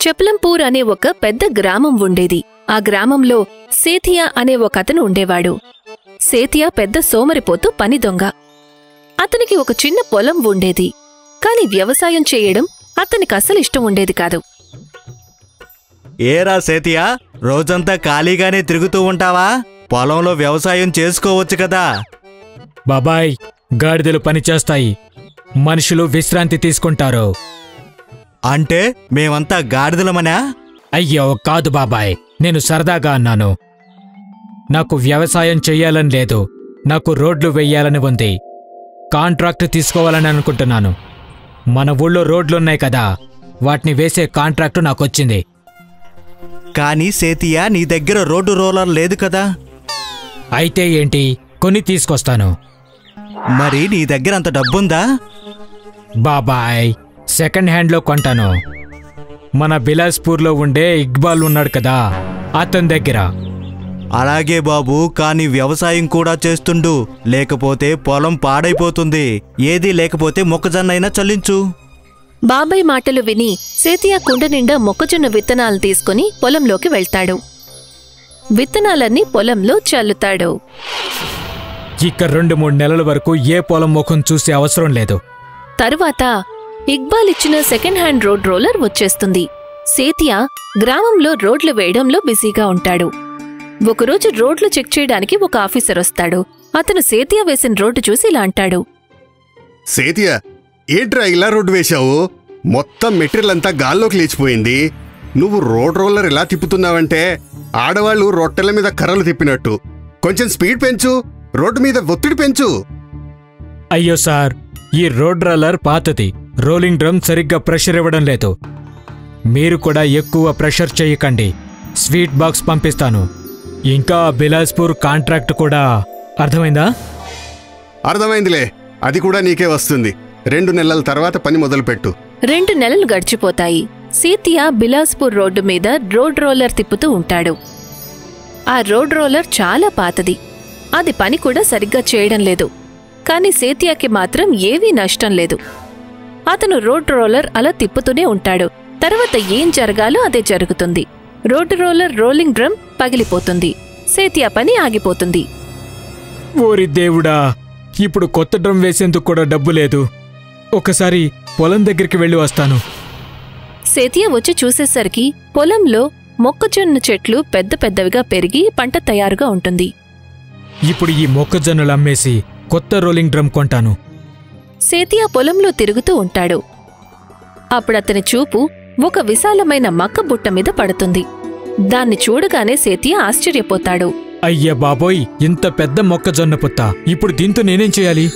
చెప్లంపూర్ అనే ఒక పెద్ద గ్రామం ఉండేది ఆ గ్రామంలో సేథియా అనే ఒక అతను ఉండేవాడు సేథియా పెద్ద సోమరిపోతు పని దొంగ అతనికి ఒక చిన్న పొలం ఉండేది కాని వ్యవసాయం చేయడం అతనికి అసలు ఇష్టం ఉండేది కాదు ఏరా సేతియా రోజంతా ఖాళీగానే తిరుగుతూ ఉంటావా పొలంలో వ్యవసాయం చేసుకోవచ్చు కదా బాబాయ్ గాడిదలు పనిచేస్తాయి మనుషులు విశ్రాంతి తీసుకుంటారు అంటే మేమంతా గాడిదలమనా అయ్యో కాదు బాబాయ్ నేను సరదాగా అన్నాను నాకు వ్యవసాయం చెయ్యాలని లేదు నాకు రోడ్లు వెయ్యాలని ఉంది కాంట్రాక్ట్ తీసుకోవాలని అనుకుంటున్నాను మన ఊళ్ళో రోడ్లున్నాయి కదా వాటిని వేసే కాంట్రాక్టు నాకొచ్చింది కానీ సేతియా నీ దగ్గర రోడ్డు రోలర్ లేదు కదా అయితే ఏంటి కొని తీసుకొస్తాను మరి నీ దగ్గర అంత డబ్బుందా బాబాయ్ సెకండ్ హ్యాండ్లో కొంటాను మన బిలాస్పూర్లో ఉండే ఇక్బాల్ ఉన్నాడు కదా అతని దగ్గర అలాగే బాబు కానీ వ్యవసాయం కూడా చేస్తుండు లేకపోతే పొలం పాడైపోతుంది ఏదీ లేకపోతే మొక్కజొన్నైనా చల్లించు బాబాయ్ మాటలు విని సేతియా కుండ నిండా మొక్కజొన్న విత్తనాలు తీసుకుని పొలంలోకి వెళ్తాడు విత్తనాలన్నీ పొలంలో చల్లుతాడు ఇక రెండు మూడు నెలల వరకు ఏ పొలం ముఖం చూసే అవసరం లేదు తరువాత ఇక్బాల్ ఇచ్చిన సెకండ్ హ్యాండ్ రోడ్ రోలర్ వచ్చేస్తుంది సేతియా గ్రామంలో రోడ్లు వేయడంలో బిజీగా ఉంటాడు ఒకరోజు రోడ్లు చెక్ చేయడానికి ఒక ఆఫీసర్ వస్తాడు అతను సేతియా వేసిన రోడ్డు చూసి ఇలా అంటాడు సేతియ ఏంట్రా ఇలా రోడ్డు వేశావు మొత్తం మెటీరియల్ అంతా గాల్లోకి లేచిపోయింది నువ్వు రోడ్ రోలర్ ఎలా తిప్పుతున్నావంటే ఆడవాళ్ళు రొట్టెల మీద కర్రలు తిప్పినట్టు కొంచెం స్పీడ్ పెంచు రోడ్డు మీద ఒత్తిడి పెంచు అయ్యో సార్ ఈ రోడ్ రోలర్ పాతది రోలింగ్ డ్రమ్ సరిగ్గా ప్రెషర్ ఇవ్వడం లేదు మీరు కూడా ఎక్కువ ప్రెషర్ చేయకండి స్వీట్ బాక్స్ పంపిస్తాను ఇంకా బిలాస్పూర్ కాంట్రాక్ట్ కూడా అర్థమైందా అర్థమైందిలే అది కూడా నీకే వస్తుంది రెండు నెలల తర్వాత పని మొదలుపెట్టు రెండు నెలలు గడిచిపోతాయి సీతియా బిలాస్పూర్ రోడ్డు మీద రోడ్ రోలర్ తిప్పుతూ ఉంటాడు ఆ రోడ్ రోలర్ చాలా పాతది అది పని కూడా సరిగ్గా చేయడం లేదు కాని సేతియాకి మాత్రం ఏవీ నష్టం లేదు అతను రోడ్ రోలర్ అలా తిప్పుతూనే ఉంటాడు తర్వాత ఏం జరగాలో అదే జరుగుతుంది రోడ్ రోలర్ రోలింగ్ డ్రమ్ పగిలిపోతుంది సేతియా పని ఆగిపోతుంది ఓరి దేవుడా ఇప్పుడు కొత్త డ్రమ్ వేసేందుకు కూడా డబ్బు లేదు ఒకసారి పొలం దగ్గరికి వెళ్ళి వస్తాను సేతియా వచ్చి చూసేసరికి పొలంలో మొక్కజొన్న చెట్లు పెద్ద పెద్దవిగా పెరిగి పంట తయారుగా ఉంటుంది ఇప్పుడు ఈ మొక్కజొన్నలు అమ్మేసి కొత్త రోలింగ్ డ్రమ్ కొంటాను సేతియా పొలంలో తిరుగుతూ ఉంటాడు అప్పుడతని చూపు ఒక విశాలమైన మక్క బుట్ట మీద పడుతుంది దాన్ని చూడగానే సేతియా ఆశ్చర్యపోతాడు అయ్య బాబోయ్ ఇంత పెద్ద మొక్కజొన్న పుత్త ఇప్పుడు దీంతో నేనేం చేయాలి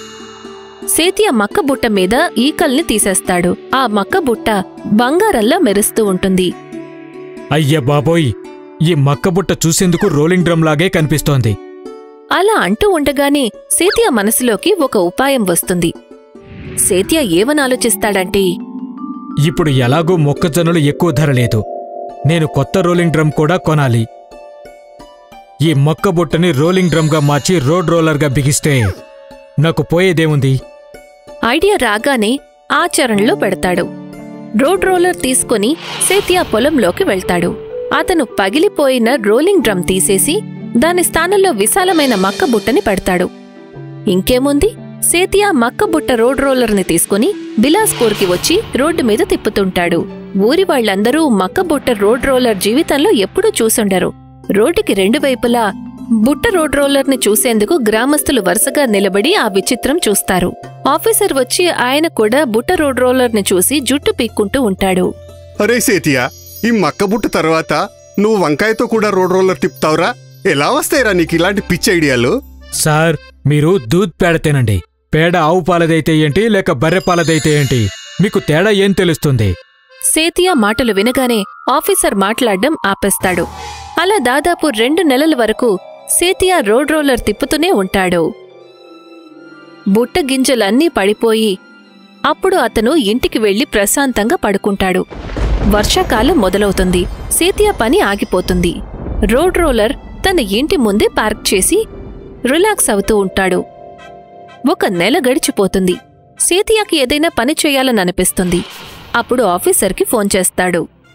సేతియా మక్క బుట్ట మీద ఈకల్ని తీసేస్తాడు ఆ మక్క బుట్ట బంగారంలా మెరుస్తూ ఉంటుంది అయ్య బాబోయ్ ఈ మక్కబుట్ట చూసేందుకు రోలింగ్ డ్రమ్ లాగే కనిపిస్తోంది అలా అంటూ ఉండగానే సేతియా మనసులోకి ఒక ఉపాయం వస్తుంది సేతియా ఏమని ఆలోచిస్తాడంటే ఇప్పుడు ఎలాగూ మొక్కజొన్నలు ఎక్కువ ధర లేదు నేను కొత్త రోలింగ్ డ్రమ్ కూడా కొనాలి ఈ మొక్కబుట్టని రోలింగ్ డ్రమ్గా మార్చి రోడ్ రోలర్గా బిగిస్తే నాకు పోయేదేముంది ఐడియా రాగానే ఆచరణలో పెడతాడు రోడ్ రోలర్ తీసుకొని సేతియా పొలంలోకి వెళ్తాడు అతను పగిలిపోయిన రోలింగ్ డ్రమ్ తీసేసి దాని స్థానంలో విశాలమైన మక్క బుట్టని పెడతాడు ఇంకేముంది సేతియా మక్క బుట్ట రోడ్ రోలర్ని తీసుకుని బిలాస్పూర్కి వచ్చి రోడ్డు మీద తిప్పుతుంటాడు ఊరి వాళ్ళందరూ మక్క బుట్ట రోడ్ రోలర్ జీవితంలో ఎప్పుడూ చూసుండరు రోడ్డుకి రెండు వైపులా బుట్ట రోడ్ రోలర్ని చూసేందుకు గ్రామస్తులు వరుసగా నిలబడి ఆ విచిత్రం చూస్తారు ఆఫీసర్ వచ్చి ఆయన కూడా బుట్ట రోడ్ రోలర్ని చూసి జుట్టు పీక్కుంటూ ఉంటాడు అరే సేతియ ఈ మక్కబుట్ట తర్వాత నువ్వు వంకాయతో కూడా రోడ్ రోలర్ తిప్పుతావురా ఎలా వస్తాయిరా నీకు ఇలాంటి పిచ్చి ఐడియాలు సార్ మీరు దూద్ పేడ తినండి పేడ ఆవు పాలదైతే ఏంటి లేక బర్రె పాలదైతే ఏంటి మీకు తేడా ఏం తెలుస్తుంది సేతియా మాటలు వినగానే ఆఫీసర్ మాట్లాడడం ఆపేస్తాడు అలా దాదాపు రెండు నెలల వరకు సేతియా రోడ్ రోలర్ తిప్పుతూనే ఉంటాడు బుట్ట గింజలన్నీ పడిపోయి అప్పుడు అతను ఇంటికి వెళ్లి ప్రశాంతంగా పడుకుంటాడు వర్షాకాలం మొదలవుతుంది సేతియా పని ఆగిపోతుంది రోడ్ రోలర్ తన ఇంటి ముందే పార్క్ చేసి రిలాక్స్ అవుతూ ఉంటాడు ఒక నెల గడిచిపోతుంది సేతియాకి ఏదైనా పని చేయాలని అనిపిస్తుంది అప్పుడు ఆఫీసర్కి ఫోన్ చేస్తాడు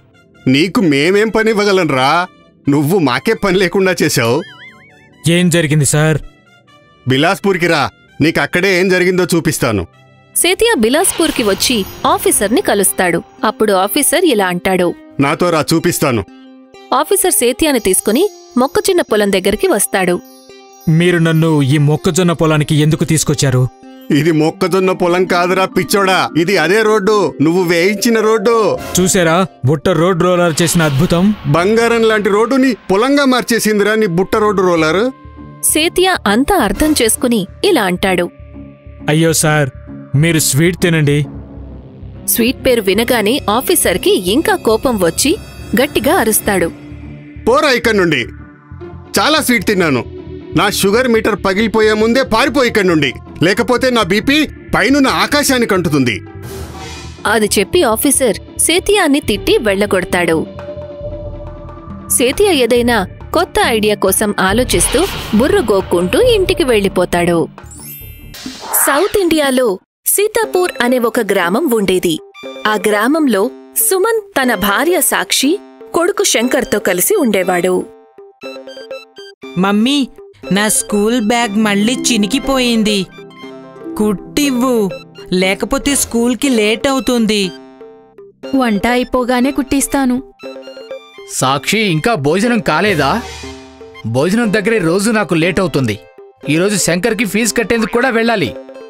నీకు మేమేం పని ఇవ్వగలనరా నువ్వు మాకే పని లేకుండా చేశావు ఏం జరిగింది సార్ బిలాస్పూర్కి రా నీకు అక్కడే ఏం జరిగిందో చూపిస్తాను సేతియా బిలాస్పూర్కి వచ్చి ఆఫీసర్ని కలుస్తాడు అప్పుడు ఆఫీసర్ ఇలా అంటాడు నాతో రా చూపిస్తాను ఆఫీసర్ సేతియాని తీసుకుని మొక్కచిన్న పొలం దగ్గరికి వస్తాడు మీరు నన్ను ఈ మొక్కజొన్న పొలానికి ఎందుకు తీసుకొచ్చారు ఇది మొక్కజొన్న పొలం కాదురా పిచ్చోడా ఇది అదే రోడ్డు నువ్వు వేయించిన రోడ్డు చూసారా బుట్ట రోడ్ రోలర్ చేసిన అద్భుతం బంగారం లాంటి రోడ్డుని పొలంగా మార్చేసిందిరా నీ బుట్ట రోడ్డు రోలర్ సేతియా అంతా అర్థం చేసుకుని ఇలా అంటాడు అయ్యో సార్ మీరు స్వీట్ తినండి స్వీట్ పేరు వినగానే ఆఫీసర్కి ఇంకా కోపం వచ్చి గట్టిగా అరుస్తాడు పోరా ఇక్కడి నుండి చాలా స్వీట్ తిన్నాను నా షుగర్ మీటర్ పగిలిపోయే ముందే పారిపో ఇక్కడి నుండి లేకపోతే నా బీపీ పైనున్న ఆకాశానికి అంటుతుంది అది చెప్పి ఆఫీసర్ సేతియాని తిట్టి వెళ్ళగొడతాడు సేతియా ఏదైనా కొత్త ఐడియా కోసం ఆలోచిస్తూ బుర్ర గోక్కుంటూ ఇంటికి వెళ్ళిపోతాడు సౌత్ ఇండియాలో సీతాపూర్ అనే ఒక గ్రామం ఉండేది ఆ గ్రామంలో సుమన్ తన భార్య సాక్షి కొడుకు శంకర్తో కలిసి ఉండేవాడు మమ్మీ నా స్కూల్ బ్యాగ్ మళ్ళీ చినికిపోయింది కుట్టివ్వు లేకపోతే స్కూల్కి లేట్ అవుతుంది వంట అయిపోగానే కుట్టిస్తాను సాక్షి ఇంకా భోజనం కాలేదా భోజనం దగ్గరే రోజు నాకు లేట్ అవుతుంది ఈరోజు శంకర్కి ఫీజు కట్టేందుకు కూడా వెళ్ళాలి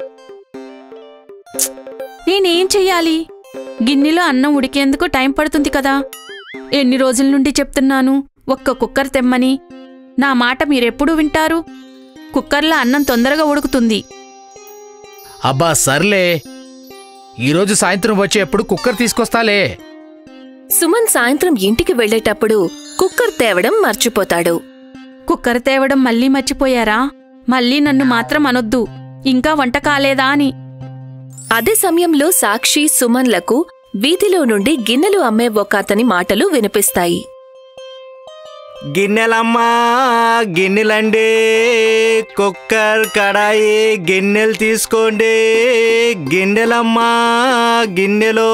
నేనేం చెయ్యాలి గిన్నెలో అన్నం ఉడికేందుకు టైం పడుతుంది కదా ఎన్ని రోజుల నుండి చెప్తున్నాను ఒక్క కుక్కర్ తెమ్మని నా మాట మీరెప్పుడు వింటారు కుక్కర్లో అన్నం తొందరగా ఉడుకుతుంది అబ్బా సర్లే ఈరోజు సాయంత్రం వచ్చేప్పుడు కుక్కర్ తీసుకొస్తాలే సుమన్ సాయంత్రం ఇంటికి వెళ్ళేటప్పుడు కుక్కర్ తేవడం మర్చిపోతాడు కుక్కర్ తేవడం మళ్ళీ మర్చిపోయారా మళ్ళీ నన్ను మాత్రం అనొద్దు ఇంకా వంట కాలేదా అని అదే సమయంలో సాక్షి సుమన్లకు వీధిలో నుండి గిన్నెలు అమ్మే ఒక అతని మాటలు వినిపిస్తాయి గిన్నెలమ్మా గిన్నెలండి కుక్కర్ కడాయి గిన్నెలు తీసుకోండి గిన్నెలమ్మా గిన్నెలు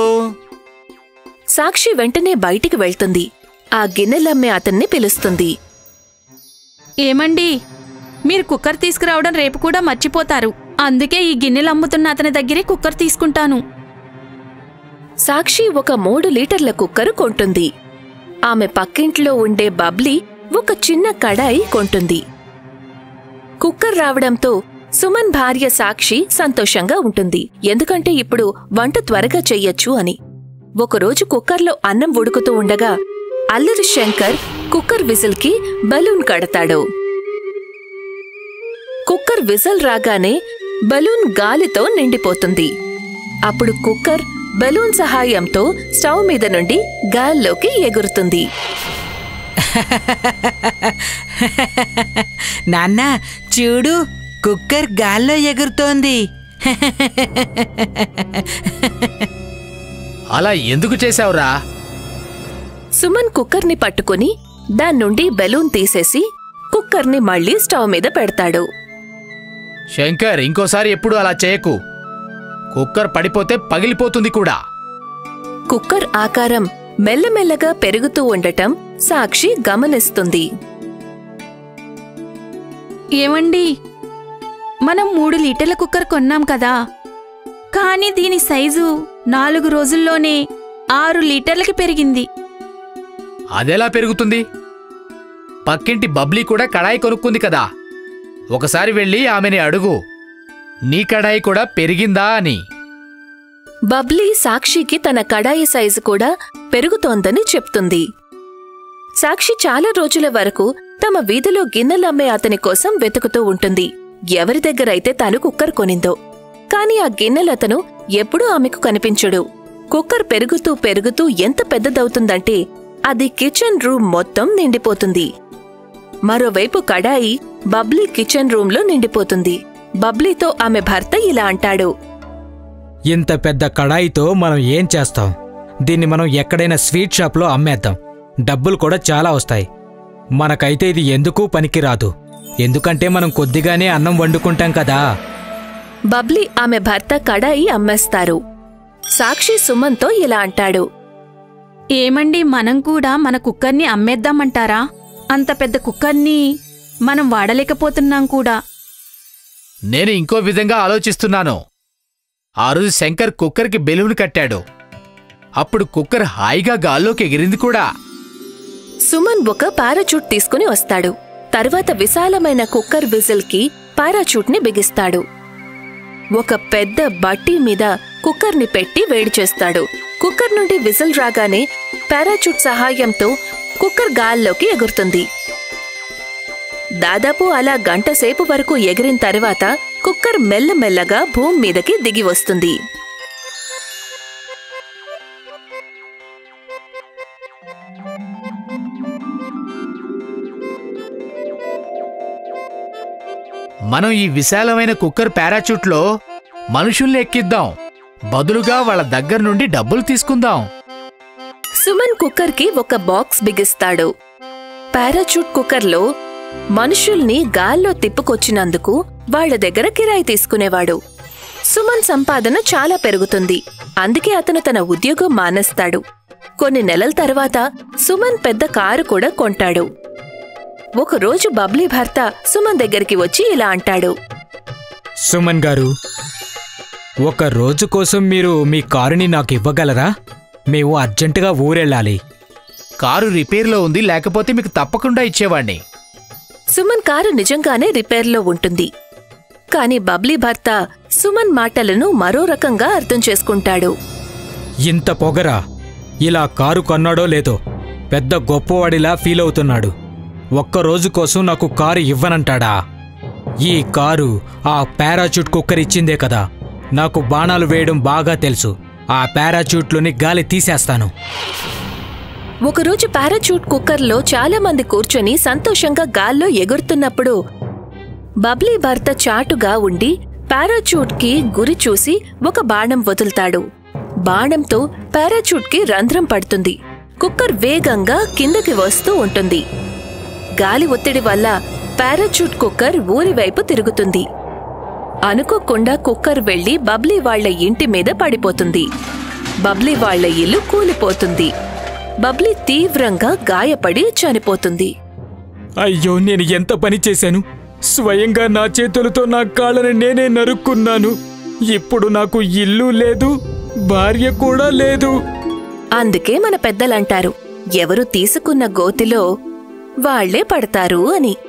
సాక్షి వెంటనే బయటికి వెళ్తుంది ఆ గిన్నెలమ్మే అతన్ని పిలుస్తుంది ఏమండి మీరు కుక్కర్ తీసుకురావడం రేపు కూడా మర్చిపోతారు అందుకే ఈ గిన్నెలు అమ్ముతున్న అతని దగ్గరే కుక్కర్ తీసుకుంటాను సాక్షి ఒక మూడు లీటర్ల కుక్కరు కొంటుంది ఆమె పక్కింట్లో ఉండే బబ్లీ ఒక చిన్న కడాయి కొంటుంది కుక్కర్ రావడంతో సుమన్ భార్య సాక్షి సంతోషంగా ఉంటుంది ఎందుకంటే ఇప్పుడు వంట త్వరగా చెయ్యొచ్చు అని ఒకరోజు కుక్కర్లో అన్నం ఉడుకుతూ ఉండగా అల్లరి శంకర్ కుక్కర్ విజిల్కి బలూన్ కడతాడు కుక్కర్ విజిల్ రాగానే బలూన్ గాలితో నిండిపోతుంది అప్పుడు కుక్కర్ బలూన్ సహాయంతో స్టవ్ మీద నుండి గాల్లోకి ఎగురుతుంది నాన్న చూడు కుక్కర్ గాల్లో ఎగురుతోంది అలా ఎందుకు చేశావురా సుమన్ కుక్కర్ని పట్టుకుని దాన్నుండి బెలూన్ తీసేసి కుక్కర్ని మళ్ళీ స్టవ్ మీద పెడతాడు శంకర్ ఇంకోసారి ఎప్పుడు అలా చేయకు కుక్కర్ పడిపోతే పగిలిపోతుంది కూడా కుక్కర్ ఆకారం మెల్లమెల్లగా పెరుగుతూ ఉండటం సాక్షి గమనిస్తుంది ఏమండి మనం మూడు లీటర్ల కుక్కర్ కొన్నాం కదా కానీ దీని సైజు నాలుగు రోజుల్లోనే ఆరు లీటర్లకి పెరిగింది అదెలా పెరుగుతుంది పక్కింటి బబ్లీ కూడా కడాయి కొనుక్కుంది కదా ఒకసారి వెళ్ళి ఆమెని అడుగు నీ కడాయి కూడా పెరిగిందా అని బబ్లీ సాక్షికి తన కడాయి సైజు కూడా పెరుగుతోందని చెప్తుంది సాక్షి చాలా రోజుల వరకు తమ వీధిలో గిన్నెలమ్మే అతని కోసం వెతుకుతూ ఉంటుంది ఎవరి దగ్గరైతే తను కుక్కర్ కొనిందో కాని ఆ గిన్నెలతను ఎప్పుడూ ఆమెకు కనిపించడు కుక్కర్ పెరుగుతూ పెరుగుతూ ఎంత పెద్దదవుతుందంటే అది కిచెన్ రూమ్ మొత్తం నిండిపోతుంది మరోవైపు కడాయి బబ్లీ కిచెన్ రూంలో నిండిపోతుంది బబ్లీతో ఆమె భర్త ఇలా అంటాడు ఇంత పెద్ద కడాయితో మనం ఏం చేస్తాం దీన్ని మనం ఎక్కడైనా స్వీట్ షాప్లో అమ్మేద్దాం డబ్బులు కూడా చాలా వస్తాయి మనకైతే ఇది ఎందుకు పనికిరాదు ఎందుకంటే మనం కొద్దిగానే అన్నం వండుకుంటాం కదా బబ్లీ ఆమె భర్త కడాయి అమ్మేస్తారు సాక్షి సుమన్తో ఇలా అంటాడు ఏమండి మనం కూడా మన కుక్కర్ని అమ్మేద్దామంటారా అంత పెద్ద కుక్కర్ని మనం వాడలేకపోతున్నాం కూడా నేను ఇంకో విధంగా ఆలోచిస్తున్నాను ఆ రోజు శంకర్ కుక్కర్కి బెలూన్ కట్టాడు అప్పుడు కుక్కర్ హాయిగా గాల్లోకి ఎగిరింది కూడా సుమన్ ఒక పారాచూట్ తీసుకుని వస్తాడు తర్వాత విశాలమైన కుక్కర్ విజిల్కి పారాచూట్ని బిగిస్తాడు ఒక పెద్ద బట్టి మీద కుక్కర్ని పెట్టి వేడి చేస్తాడు కుక్కర్ నుండి విజిల్ రాగానే పారాచూట్ సహాయంతో కుక్కర్ గాల్లోకి ఎగురుతుంది దాదాపు అలా గంట సేపు వరకు ఎగిరిన తర్వాత కుక్కర్ మెల్లమెల్లగా భూమి మీదకి దిగి వస్తుంది మనం ఈ విశాలమైన కుక్కర్ పారాచూట్లో మనుషుల్ని ఎక్కిద్దాం బదులుగా వాళ్ళ దగ్గర నుండి డబ్బులు తీసుకుందాం సుమన్ కుక్కర్కి ఒక బాక్స్ బిగిస్తాడు పారాచూట్ కుక్కర్లో మనుషుల్ని గాల్లో తిప్పుకొచ్చినందుకు వాళ్ళ దగ్గర కిరాయి తీసుకునేవాడు సుమన్ సంపాదన చాలా పెరుగుతుంది అందుకే అతను తన ఉద్యోగం మానేస్తాడు కొన్ని నెలల తర్వాత సుమన్ పెద్ద కారు కూడా కొంటాడు ఒకరోజు బబ్లీ భర్త సుమన్ దగ్గరికి వచ్చి ఇలా అంటాడు సుమన్ గారు ఒక రోజు కోసం మీరు మీ కారుని నాకు ఇవ్వగలరా మేము అర్జెంటుగా ఊరెళ్ళాలి కారు రిపేర్లో ఉంది లేకపోతే మీకు తప్పకుండా ఇచ్చేవాణ్ణి సుమన్ కారు నిజంగానే రిపేర్లో ఉంటుంది కాని బబ్లీ భర్త సుమన్ మాటలను మరో రకంగా అర్థం చేసుకుంటాడు ఇంత పొగరా ఇలా కారు కొన్నాడో లేదో పెద్ద గొప్పవాడిలా ఫీల్ అవుతున్నాడు ఒక్క రోజు కోసం నాకు కారు ఇవ్వనంటాడా ఈ కారు ఆ పారాచూట్ కుక్కర్ ఇచ్చిందే కదా నాకు బాణాలు వేయడం బాగా తెలుసు ఆ పారాచూట్లోని గాలి తీసేస్తాను ఒకరోజు పారాచూట్ కుక్కర్లో చాలా మంది కూర్చొని సంతోషంగా గాల్లో ఎగురుతున్నప్పుడు బబ్లీ భర్త చాటుగా ఉండి పారాచూట్కి గురి చూసి ఒక బాణం వదులుతాడు బాణంతో పారాచూట్కి రంధ్రం పడుతుంది కుక్కర్ వేగంగా కిందకి వస్తూ ఉంటుంది గాలి ఒత్తిడి వల్ల పారాచూట్ కుక్కర్ ఊరి వైపు తిరుగుతుంది అనుకోకుండా కుక్కర్ వెళ్లి బబ్లీ వాళ్ళ ఇంటి మీద పడిపోతుంది బబ్లీ వాళ్ళ ఇల్లు కూలిపోతుంది బబ్లీ తీవ్రంగా గాయపడి చనిపోతుంది అయ్యో నేను ఎంత పని చేశాను స్వయంగా నా చేతులతో నా కాళ్ళని నేనే నరుక్కున్నాను ఇప్పుడు నాకు ఇల్లు లేదు భార్య కూడా లేదు అందుకే మన పెద్దలంటారు ఎవరు తీసుకున్న గోతిలో వాళ్లే పడతారు అని